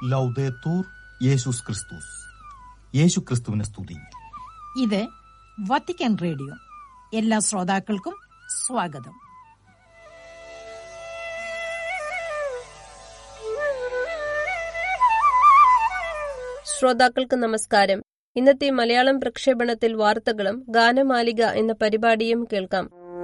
ലൗദേത്തൂർ യേശുസ് ക്രിസ്തുസ് യേശു ക്രിസ്തുവിനെ സ്തുതി ഇത് വത്തിക്കാൻ റേഡിയോ എല്ലാ ശ്രോതാക്കൾക്കും സ്വാഗതം ശ്രോതാക്കൾക്ക് നമസ്കാരം ഇന്നത്തെ മലയാളം പ്രക്ഷേപണത്തിൽ വാർത്തകളും ഗാനമാലിക എന്ന പരിപാടിയും കേൾക്കാം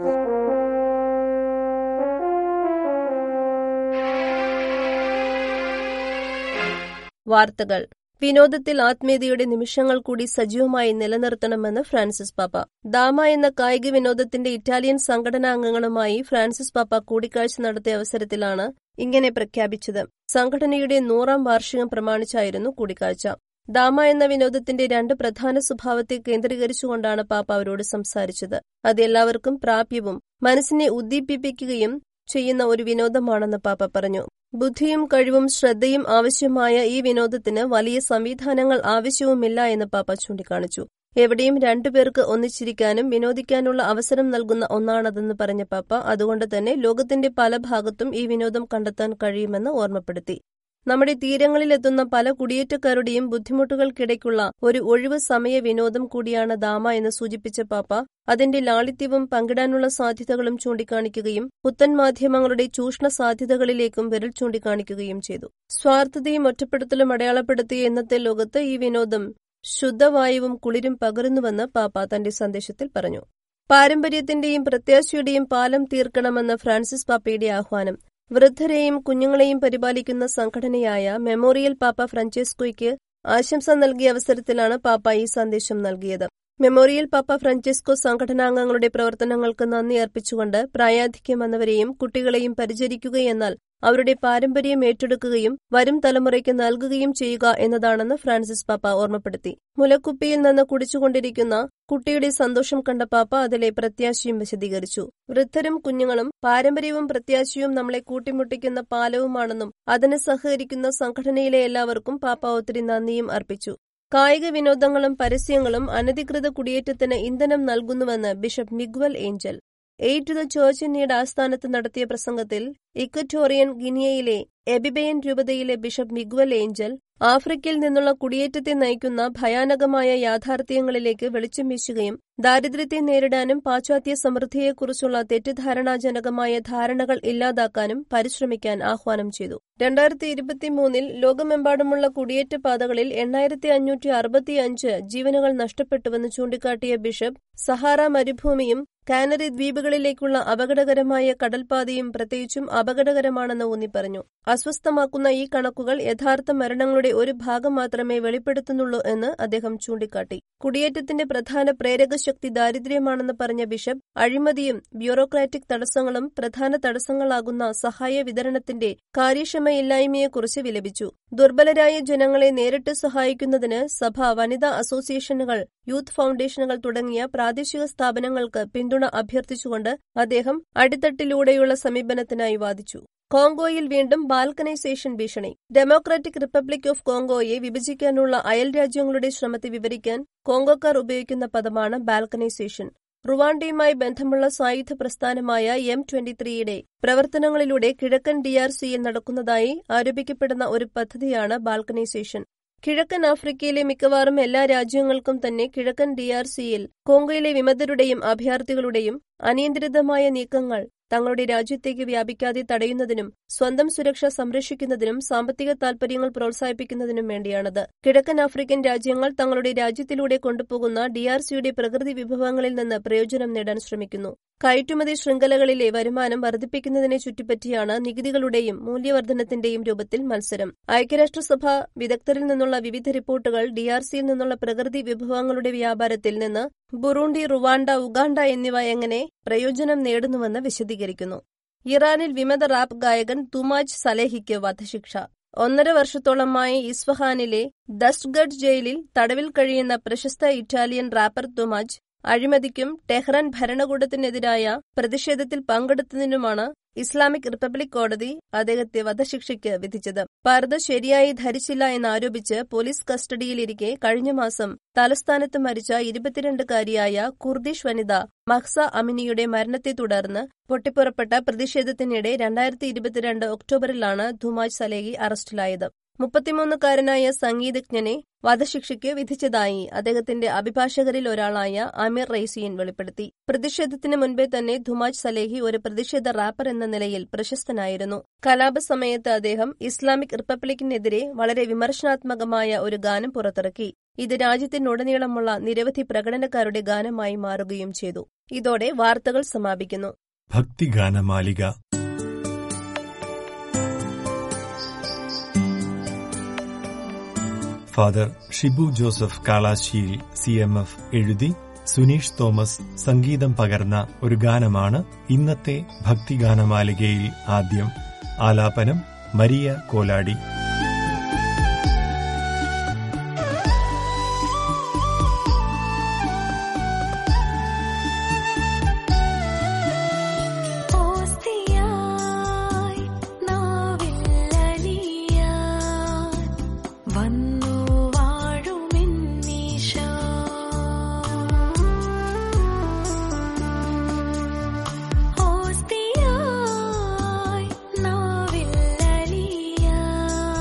വാർത്തകൾ വിനോദത്തിൽ ആത്മീയതയുടെ നിമിഷങ്ങൾ കൂടി സജീവമായി നിലനിർത്തണമെന്ന് ഫ്രാൻസിസ് പാപ്പ ദാമ എന്ന കായിക വിനോദത്തിന്റെ ഇറ്റാലിയൻ സംഘടനാംഗങ്ങളുമായി ഫ്രാൻസിസ് പാപ്പ കൂടിക്കാഴ്ച നടത്തിയ അവസരത്തിലാണ് ഇങ്ങനെ പ്രഖ്യാപിച്ചത് സംഘടനയുടെ നൂറാം വാർഷികം പ്രമാണിച്ചായിരുന്നു കൂടിക്കാഴ്ച ദാമ എന്ന വിനോദത്തിന്റെ രണ്ട് പ്രധാന സ്വഭാവത്തെ കേന്ദ്രീകരിച്ചുകൊണ്ടാണ് പാപ്പ അവരോട് സംസാരിച്ചത് അത് എല്ലാവർക്കും പ്രാപ്യവും മനസ്സിനെ ഉദ്ദീപിപ്പിക്കുകയും ചെയ്യുന്ന ഒരു വിനോദമാണെന്ന് പാപ്പ പറഞ്ഞു ബുദ്ധിയും കഴിവും ശ്രദ്ധയും ആവശ്യമായ ഈ വിനോദത്തിന് വലിയ സംവിധാനങ്ങൾ ആവശ്യവുമില്ല എന്ന് പാപ്പ ചൂണ്ടിക്കാണിച്ചു എവിടെയും രണ്ടുപേർക്ക് ഒന്നിച്ചിരിക്കാനും വിനോദിക്കാനുള്ള അവസരം നൽകുന്ന ഒന്നാണതെന്ന് പറഞ്ഞ പാപ്പ അതുകൊണ്ട് തന്നെ ലോകത്തിന്റെ പല ഭാഗത്തും ഈ വിനോദം കണ്ടെത്താൻ കഴിയുമെന്ന് ഓർമ്മപ്പെടുത്തി നമ്മുടെ തീരങ്ങളിലെത്തുന്ന പല കുടിയേറ്റക്കാരുടെയും ബുദ്ധിമുട്ടുകൾക്കിടയ്ക്കുള്ള ഒരു ഒഴിവ് സമയ വിനോദം കൂടിയാണ് ദാമ എന്ന് സൂചിപ്പിച്ച പാപ്പ അതിന്റെ ലാളിത്യവും പങ്കിടാനുള്ള സാധ്യതകളും ചൂണ്ടിക്കാണിക്കുകയും പുത്തൻ മാധ്യമങ്ങളുടെ ചൂഷണ സാധ്യതകളിലേക്കും വിരൽ ചൂണ്ടിക്കാണിക്കുകയും ചെയ്തു സ്വാർത്ഥതയും ഒറ്റപ്പെടുത്തലും അടയാളപ്പെടുത്തിയ ഇന്നത്തെ ലോകത്ത് ഈ വിനോദം ശുദ്ധവായുവും കുളിരും പകരുന്നുവെന്ന് പാപ്പ തന്റെ സന്ദേശത്തിൽ പറഞ്ഞു പാരമ്പര്യത്തിന്റെയും പ്രത്യാശയുടെയും പാലം തീർക്കണമെന്ന ഫ്രാൻസിസ് പാപ്പയുടെ ആഹ്വാനം വൃദ്ധരെയും കുഞ്ഞുങ്ങളെയും പരിപാലിക്കുന്ന സംഘടനയായ മെമ്മോറിയൽ പാപ്പ ഫ്രാഞ്ചെസ്കോയ്ക്ക് ആശംസ നൽകിയ അവസരത്തിലാണ് പാപ്പ ഈ സന്ദേശം നൽകിയത് മെമ്മോറിയൽ പാപ്പ ഫ്രാഞ്ചെസ്കോ സംഘടനാംഗങ്ങളുടെ പ്രവർത്തനങ്ങൾക്ക് നന്ദി അർപ്പിച്ചുകൊണ്ട് പ്രായാധിക്യം വന്നവരെയും കുട്ടികളെയും പരിചരിക്കുകയെന്നാൽ അവരുടെ പാരമ്പര്യം ഏറ്റെടുക്കുകയും വരും തലമുറയ്ക്ക് നൽകുകയും ചെയ്യുക എന്നതാണെന്ന് ഫ്രാൻസിസ് പാപ്പ ഓർമ്മപ്പെടുത്തി മുലക്കുപ്പിയിൽ നിന്ന് കുടിച്ചുകൊണ്ടിരിക്കുന്ന കുട്ടിയുടെ സന്തോഷം കണ്ട പാപ്പ അതിലെ പ്രത്യാശയും വിശദീകരിച്ചു വൃദ്ധരും കുഞ്ഞുങ്ങളും പാരമ്പര്യവും പ്രത്യാശയും നമ്മളെ കൂട്ടിമുട്ടിക്കുന്ന പാലവുമാണെന്നും അതിന് സഹകരിക്കുന്ന സംഘടനയിലെ എല്ലാവർക്കും പാപ്പ ഒത്തിരി നന്ദിയും അർപ്പിച്ചു കായിക വിനോദങ്ങളും പരസ്യങ്ങളും അനധികൃത കുടിയേറ്റത്തിന് ഇന്ധനം നൽകുന്നുവെന്ന് bishop Miguel Angel aid to the church in ആസ്ഥാനത്ത് നടത്തിയ പ്രസംഗത്തിൽ ഇക്വറ്റോറിയൻ ഗിനിയയിലെ എബിബയൻ രൂപതയിലെ ബിഷപ്പ് മിഗ്വൽ ഏഞ്ചൽ ആഫ്രിക്കയിൽ നിന്നുള്ള കുടിയേറ്റത്തെ നയിക്കുന്ന ഭയാനകമായ യാഥാർത്ഥ്യങ്ങളിലേക്ക് വെളിച്ചം വീശുകയും ദാരിദ്ര്യത്തെ നേരിടാനും പാശ്ചാത്യ സമൃദ്ധിയെക്കുറിച്ചുള്ള തെറ്റിദ്ധാരണാജനകമായ ധാരണകൾ ഇല്ലാതാക്കാനും പരിശ്രമിക്കാൻ ആഹ്വാനം ചെയ്തു രണ്ടായിരത്തി ഇരുപത്തിമൂന്നിൽ ലോകമെമ്പാടുമുള്ള കുടിയേറ്റ പാതകളിൽ എണ്ണായിരത്തി അഞ്ഞൂറ്റി അറുപത്തിയഞ്ച് ജീവനുകൾ നഷ്ടപ്പെട്ടുവെന്ന് ചൂണ്ടിക്കാട്ടിയ ബിഷപ്പ് സഹാറ മരുഭൂമിയും കാനറി ദ്വീപുകളിലേക്കുള്ള അപകടകരമായ കടൽപാതയും പ്രത്യേകിച്ചും അപകടകരമാണെന്ന് ഊന്നി പറഞ്ഞു അസ്വസ്ഥമാക്കുന്ന ഈ കണക്കുകൾ യഥാർത്ഥ മരണങ്ങളുടെ ഒരു ഭാഗം മാത്രമേ വെളിപ്പെടുത്തുന്നുള്ളൂ എന്ന് അദ്ദേഹം ചൂണ്ടിക്കാട്ടി കുടിയേറ്റത്തിന്റെ പ്രധാന പ്രേരക ശക്തി ദാരിദ്ര്യമാണെന്ന് പറഞ്ഞ ബിഷപ്പ് അഴിമതിയും ബ്യൂറോക്രാറ്റിക് തടസ്സങ്ങളും പ്രധാന തടസ്സങ്ങളാകുന്ന സഹായ വിതരണത്തിന്റെ കാര്യക്ഷമയില്ലായ്മയെക്കുറിച്ച് വിലപിച്ചു ദുർബലരായ ജനങ്ങളെ നേരിട്ട് സഹായിക്കുന്നതിന് സഭ വനിതാ അസോസിയേഷനുകൾ യൂത്ത് ഫൗണ്ടേഷനുകൾ തുടങ്ങിയ പ്രാദേശിക സ്ഥാപനങ്ങൾക്ക് പിന്തുണ അഭ്യർത്ഥിച്ചുകൊണ്ട് അദ്ദേഹം അടിത്തട്ടിലൂടെയുള്ള സമീപനത്തിനായി വാദിച്ചു കോങ്കോയിൽ വീണ്ടും ബാൽക്കനൈസേഷൻ ഭീഷണി ഡെമോക്രാറ്റിക് റിപ്പബ്ലിക് ഓഫ് കോങ്കോയെ വിഭജിക്കാനുള്ള അയൽ രാജ്യങ്ങളുടെ ശ്രമത്തെ വിവരിക്കാൻ കോങ്കോക്കാർ ഉപയോഗിക്കുന്ന പദമാണ് ബാൽക്കനൈസേഷൻ റുവാണ്ടയുമായി ബന്ധമുള്ള സായുധ പ്രസ്ഥാനമായ എം ട്വന്റി ത്രീയുടെ പ്രവർത്തനങ്ങളിലൂടെ കിഴക്കൻ ഡിആർസിയിൽ നടക്കുന്നതായി ആരോപിക്കപ്പെടുന്ന ഒരു പദ്ധതിയാണ് ബാൽക്കനൈസേഷൻ കിഴക്കൻ ആഫ്രിക്കയിലെ മിക്കവാറും എല്ലാ രാജ്യങ്ങൾക്കും തന്നെ കിഴക്കൻ ഡിആർസിയിൽ കോങ്കോയിലെ വിമതരുടെയും അഭയാർത്ഥികളുടെയും അനിയന്ത്രിതമായ നീക്കങ്ങൾ തങ്ങളുടെ രാജ്യത്തേക്ക് വ്യാപിക്കാതെ തടയുന്നതിനും സ്വന്തം സുരക്ഷ സംരക്ഷിക്കുന്നതിനും സാമ്പത്തിക താൽപര്യങ്ങൾ പ്രോത്സാഹിപ്പിക്കുന്നതിനും വേണ്ടിയാണത് കിഴക്കൻ ആഫ്രിക്കൻ രാജ്യങ്ങൾ തങ്ങളുടെ രാജ്യത്തിലൂടെ കൊണ്ടുപോകുന്ന ഡിആർസിയുടെ പ്രകൃതി വിഭവങ്ങളിൽ നിന്ന് പ്രയോജനം നേടാൻ ശ്രമിക്കുന്നു കയറ്റുമതി ശൃംഖലകളിലെ വരുമാനം വർദ്ധിപ്പിക്കുന്നതിനെ ചുറ്റിപ്പറ്റിയാണ് നികുതികളുടെയും മൂല്യവർദ്ധനത്തിന്റെയും രൂപത്തിൽ മത്സരം ഐക്യരാഷ്ട്രസഭ വിദഗ്ധരിൽ നിന്നുള്ള വിവിധ റിപ്പോർട്ടുകൾ ഡിആർസിയിൽ നിന്നുള്ള പ്രകൃതി വിഭവങ്ങളുടെ വ്യാപാരത്തിൽ നിന്ന് ബുറൂണ്ടി റുവാണ്ട ഉഗാണ്ട എന്നിവ എങ്ങനെ പ്രയോജനം നേടുന്നുവെന്ന് വിശദീകരിക്കുന്നു ഇറാനിൽ വിമത റാപ്പ് ഗായകൻ തുമാജ് സലേഹിക്ക് വധശിക്ഷ ഒന്നര വർഷത്തോളമായി ഇസ്ഫഹാനിലെ ദസ്റ്റ്ഗഡ് ജയിലിൽ തടവിൽ കഴിയുന്ന പ്രശസ്ത ഇറ്റാലിയൻ റാപ്പർ തുമാജ് അഴിമതിക്കും ടെഹ്റാൻ ഭരണകൂടത്തിനെതിരായ പ്രതിഷേധത്തിൽ പങ്കെടുത്തതിനുമാണ് ഇസ്ലാമിക് റിപ്പബ്ലിക് കോടതി അദ്ദേഹത്തെ വധശിക്ഷയ്ക്ക് വിധിച്ചത് പർദ്ദ ശരിയായി ധരിച്ചില്ല എന്നാരോപിച്ച് പോലീസ് കസ്റ്റഡിയിലിരിക്കെ കഴിഞ്ഞ മാസം തലസ്ഥാനത്ത് മരിച്ച ഇരുപത്തിരണ്ടുകാരിയായ കുർദിഷ് വനിത മഹ്സ അമിനിയുടെ മരണത്തെ തുടർന്ന് പൊട്ടിപ്പുറപ്പെട്ട പ്രതിഷേധത്തിനിടെ രണ്ടായിരത്തി ഇരുപത്തിരണ്ട് ഒക്ടോബറിലാണ് ധുമാജ് സലേഹി അറസ്റ്റിലായത് മുപ്പത്തിമൂന്നുകാരനായ സംഗീതജ്ഞനെ വധശിക്ഷയ്ക്ക് വിധിച്ചതായി അദ്ദേഹത്തിന്റെ അഭിഭാഷകരിൽ ഒരാളായ അമീർ റൈസിയൻ വെളിപ്പെടുത്തി പ്രതിഷേധത്തിന് മുൻപേ തന്നെ ധുമാജ് സലേഹി ഒരു പ്രതിഷേധ റാപ്പർ എന്ന നിലയിൽ പ്രശസ്തനായിരുന്നു കലാപ സമയത്ത് അദ്ദേഹം ഇസ്ലാമിക് റിപ്പബ്ലിക്കിനെതിരെ വളരെ വിമർശനാത്മകമായ ഒരു ഗാനം പുറത്തിറക്കി ഇത് രാജ്യത്തിനുടനീളമുള്ള നിരവധി പ്രകടനക്കാരുടെ ഗാനമായി മാറുകയും ചെയ്തു ഇതോടെ വാർത്തകൾ സമാപിക്കുന്നു ഭക്തിഗാനമാലിക ഫാദർ ഷിബു ജോസഫ് കാളാശിയിൽ സി എം എഫ് എഴുതി സുനീഷ് തോമസ് സംഗീതം പകർന്ന ഒരു ഗാനമാണ് ഇന്നത്തെ ഭക്തിഗാനമാലികയിൽ ആദ്യം ആലാപനം മരിയ കോലാടി ഓസ്തിയായി നാവില്ലലിയാൻ വന്നു വാഴുമെന്നീശോ ഓസ്തിയായി നാവില്ലലിയാൻ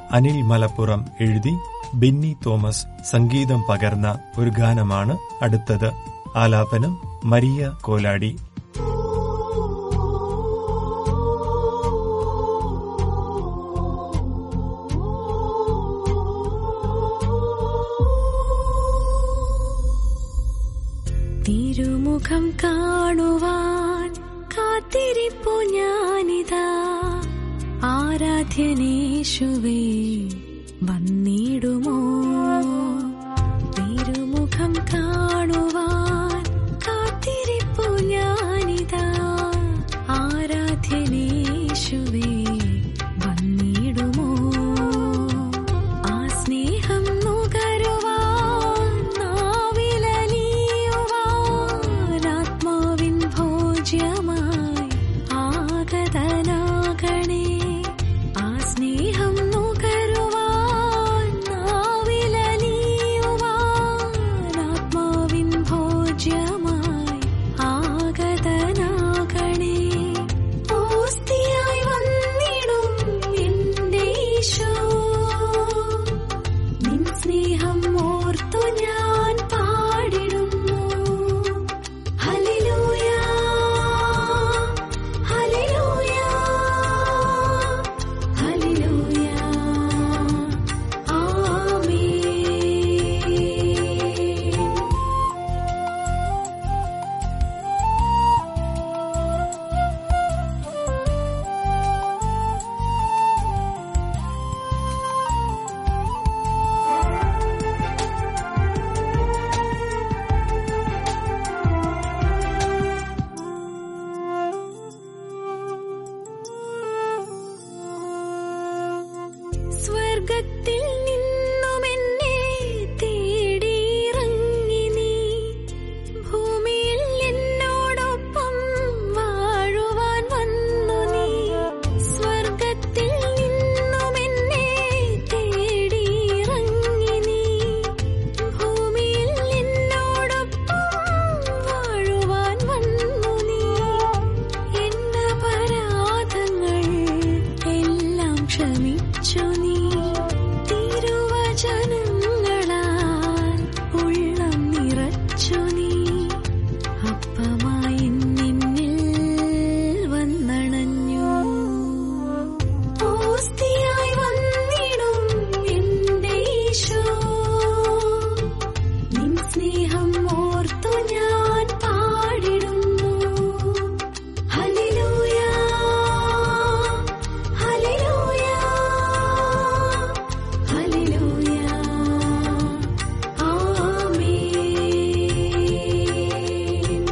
അനിൽ മലപ്പുറം എഴുതി ബെന്നി തോമസ് സംഗീതം പകർന്ന ഒരു ഗാനമാണ് അടുത്തത് ആലാപനം മരിയ കോലാടി തിരുമുഖം കാണുവാൻ കാത്തിരിപ്പു ഞാനിതാ ആരാധ്യനേശുവേ വന്നിടുമോ തിരുമുഖം കാണുവാൻ കാത്തിരിപ്പു ഞാനിതാ ആരാധ്യനേശുവേ വന്നിടുമോ ആ സ്നേഹം നുകരുവാൻ നാവിലലിയുവാൻ ആത്മാവിൻ ഭോജ്യമായി ആഗതനാകണേ ആ സ്നേഹം നുകരുവാൻ നാവിലലിയുവാൻ ആത്മാവിൻ ഭോജ്യമായി ആഗതനാകണേ ഓസ്തിയായി വന്നിടും എന്റെ ഈശോ നിൻ സ്നേഹം ഓർത്തു ഞാൻ പാടിടുന്നു ഹല്ലേലൂയ ഹല്ലേലൂയ ഹല്ലേലൂയ ആമേൻ സ്വർഗത്തിൽ നിന്നും എന്നെ തേടിയിറങ്ങി നീ ഭൂമിയിൽ എന്നോടൊപ്പം വാഴുവാൻ വന്നു നീ സ്വർഗത്തിൽ നിന്നും എന്നെ തേടിയിറങ്ങി നീ ഭൂമിയിൽ എന്നോടൊപ്പം വാഴുവാൻ വന്നു നീ എന്ന പരാധങ്ങൾ എല്ലാം ക്ഷമിച്ചു നീ തിരുവചനങ്ങളാൽ ഉള്ളം നിറച്ചു നീ അപ്പമായി നിന്നിൽ വന്നണഞ്ഞു ഓസ്തിയായി വന്നിടും എന്റെ ഈശോ നിൻ സ്നേഹം ഓർത്തു ഞാൻ പാടിടുന്നു ഹല്ലേലൂയ ഹല്ലേലൂയ ഹല്ലേലൂയ ആമേൻ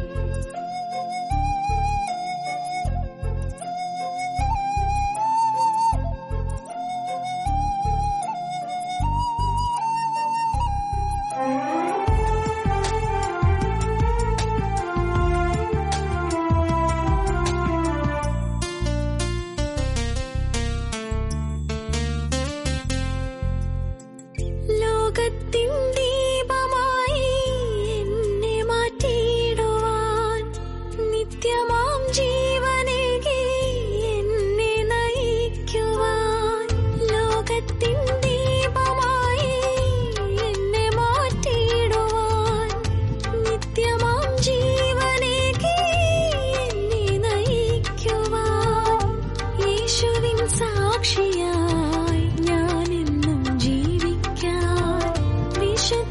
ലോകത്തിൻ ദീപമായി എന്നെ മാറ്റിയിടുവാൻ നിത്യമാം ജീവനേകി എന്നെ നയിക്കുവാൻ ലോകത്തിൻ ദീപമായി എന്നെ മാറ്റിയിടുവാൻ നിത്യമാം ജീവനേകി എന്നെ നയിക്കുവാൻ യേശുവിൻ സാക്ഷിയായി ഞാൻ എന്നും ജീവിക്കാൻ വിശുദ്ധ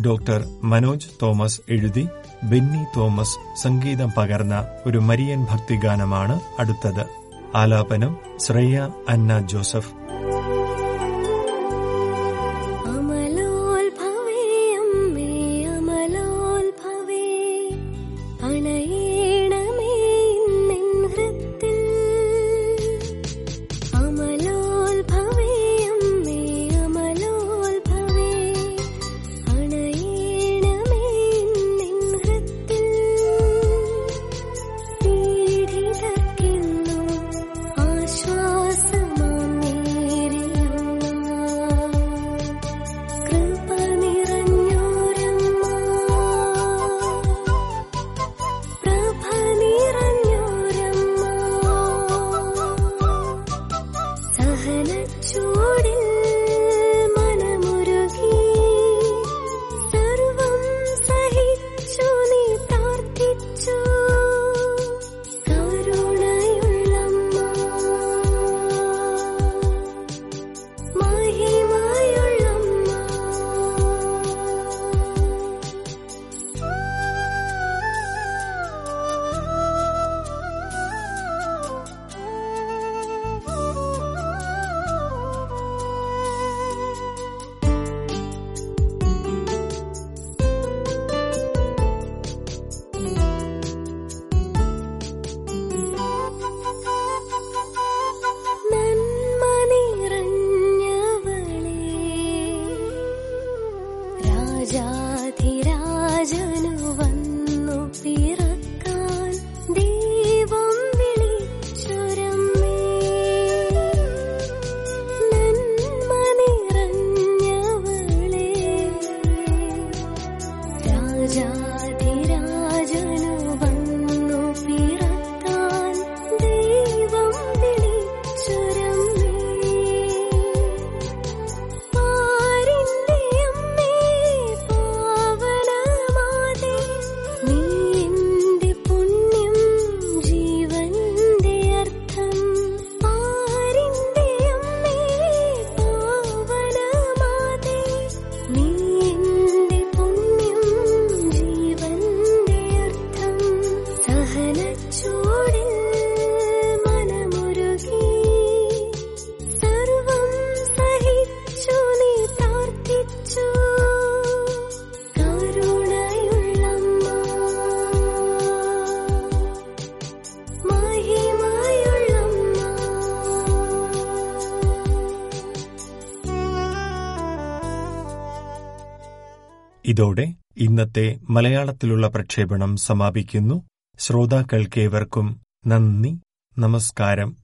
ഡോക്ടർ മനോജ് തോമസ് എഴുതി ബെന്നി തോമസ് സംഗീതം പകർന്ന ഒരു മരിയൻ ഭക്തിഗാനമാണ് അടുത്തത് ആലാപനം ശ്രേയ അന്ന ജോസഫ് അമലോത്ഭവേ അമ്മേ അമലോത്ഭവേ അണയേണമേ നിൻ ഹൃത്തിൽ അമലോത്ഭവേ അമ്മേ അമലോത്ഭവേ അണയേണമേ നിൻ ഹൃത്തിൽ പീഡിതർക്കെന്നും ആശ്വാസമാം നേരിടുന്ന കൃപ നിറഞ്ഞോരമ്മ പ്രഭ നിറഞ്ഞോരമ്മ സഹനച്ചൂടിൽ മനമുരുകി സർവം സഹിച്ചു നീ പ്രാർത്ഥിച്ചു കരുണയുള്ളമ്മ മഹിമയുള്ളമ്മ നന്മ നിറഞ്ഞവളേ രാജാധിരാജനു വന്നു പിറക്കാൻ ദൈവം വിളിച്ചൊരമ്മേ നന്മ നിറഞ്ഞവളേ രാജാധിരാജനു വന്നു പിറക്കാൻ ദൈവം വിളിച്ചൊരമ്മേ പാരിന്റെ അമ്മേ പാവനമാതേ നീ എന്റെ പുണ്യം ജീവന്റെ അർത്ഥം പാരിന്റെ അമ്മേ പാവനമാതേ നീ എന്റെ പുണ്യം ജീവന്റെ അർത്ഥം സഹനച്ചൂടിൽ മനമുരുകി സർവം സഹിച്ചു നീ പ്രാർത്ഥിച്ചു കരുണയുള്ളമ്മ മഹിമയുള്ളമ്മ ഇതോടെ ഇന്നത്തെ മലയാളത്തിലുള്ള പ്രക്ഷേപണം സമാപിക്കുന്നു ശ്രോതാക്കൾക്കേവർക്കും നന്ദി നമസ്കാരം